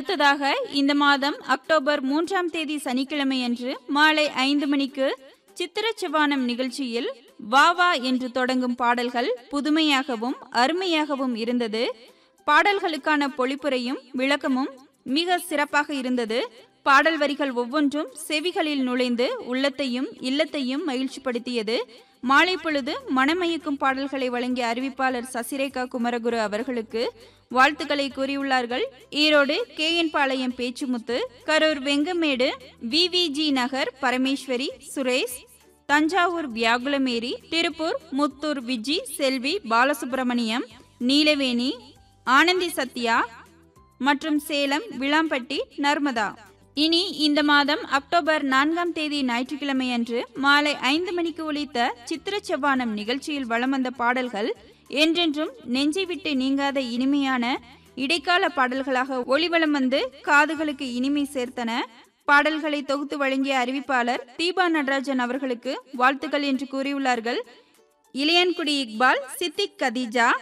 அடுத்ததாக இந்த மாதம் அக்டோபர் மூன்றாம் தேதி சனிக்கிழமையன்று மாலை ஐந்து மணிக்கு சித்திர செவ்வானம் நிகழ்ச்சியில் வா வா என்று தொடங்கும் பாடல்கள் புதுமையாகவும் அருமையாகவும் இருந்தது பாடல்களுக்கான பொழிப்புரையும் விளக்கமும் மிக சிறப்பாக இருந்தது பாடல் வரிகள் ஒவ்வொன்றும் செவிகளில் நுழைந்து உள்ளத்தையும் இல்லத்தையும் மகிழ்ச்சிப்படுத்தியது மாலை பொழுது மனமயக்கும் பாடல்களை வழங்கிய அறிவிப்பாளர் சசிரேகா குமரகுரு அவர்களுக்கு வாழ்த்துக்களை கூறியுள்ளார்கள் Erode K N Palayam Pechumuthu Karur Vengamedu VVG Nagar Parameswari Suresh Thanjavur Viyagulamary Tiruppur Muthur Viji Selvi Balasubramaniam Neelaveni Anandhi Sathya மற்றும் சேலம் விளாம்பட்டி நர்மதா இனி இந்த மாதம் அக்டோபர் நான்காம் தேதி ஞாயிற்றுக்கிழமை அன்று மாலை ஐந்து மணிக்கு ஒலித்த சித்திர செவ்வானம் நிகழ்ச்சியில் வலம் வந்த பாடல்கள் என்றென்றும் நெஞ்சை விட்டு நீங்காத இனிமையான இடைக்கால பாடல்களாக ஒளிவலம் வந்து காதுகளுக்கு இனிமை சேர்த்தன பாடல்களை தொகுத்து வழங்கிய அறிவிப்பாளர் தீபா நடராஜன் அவர்களுக்கு வாழ்த்துக்கள் என்று கூறியுள்ளார்கள் இளையன்குடி இக்பால் சித்திக் கதீஜா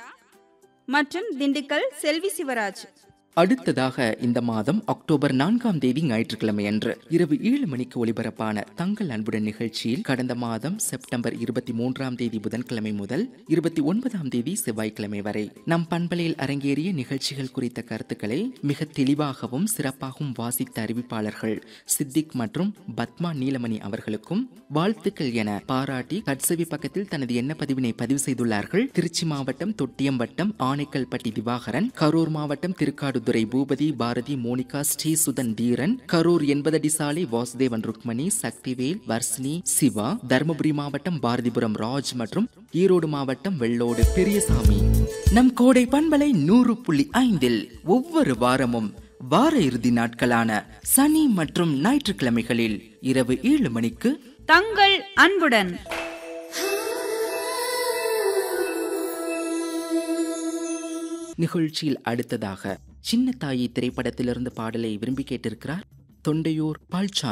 மற்றும் திண்டுக்கல் செல்வி சிவராஜ் அடுத்ததாக இந்த மாதம் அக்டோபர் நான்காம் தேதி ஞாயிற்றுக்கிழமை அன்று இரவு ஏழு மணிக்கு ஒலிபரப்பான தங்கள் அன்புடன் நிகழ்ச்சியில் கடந்த மாதம் செப்டம்பர் இருபத்தி மூன்றாம் தேதி புதன்கிழமை முதல் இருபத்தி ஒன்பதாம் தேதி செவ்வாய்க்கிழமை வரை நம் பண்பலையில் அரங்கேறிய நிகழ்ச்சிகள் குறித்த கருத்துக்களை மிக தெளிவாகவும் சிறப்பாகவும் வாசித்த அறிவிப்பாளர்கள் சித்திக் மற்றும் பத்மா நீலமணி அவர்களுக்கும் வாழ்த்துக்கள் என பாராட்டி கட்சவி பக்கத்தில் தனது எண்ண பதிவினை பதிவு செய்துள்ளார்கள் திருச்சி மாவட்டம் தொட்டியம்பட்டம் ஆனைக்கல்பட்டி திவாகரன் கரூர் மாவட்டம் திருக்காடு துரை பூபதி பாரதி மோனிகா ஸ்ரீசுதன் தீரன் கரூர் எண்பதடி சாலை வாசுதேவன் ருக்மணி சக்திவேல் வர்ஷினி சிவா தருமபுரி மாவட்டம் பாரதிபுரம் ராஜ் மற்றும் ஈரோடு மாவட்டம் வெள்ளோடு பெரியசாமி நம் கோடை பண்பலை நூறு புள்ளி ஐந்தில் ஒவ்வொரு வாரமும் வார இறுதி நாட்களான சனி மற்றும் ஞாயிற்றுக்கிழமைகளில் இரவு ஏழு மணிக்கு தங்கள் அன்புடன் நிகழ்ச்சியில் அடுத்ததாக சின்ன தாயி திரைப்படத்திலிருந்து பாடலை விரும்பி கேட்டிருக்கிறார் தொண்டையூர் பால்சா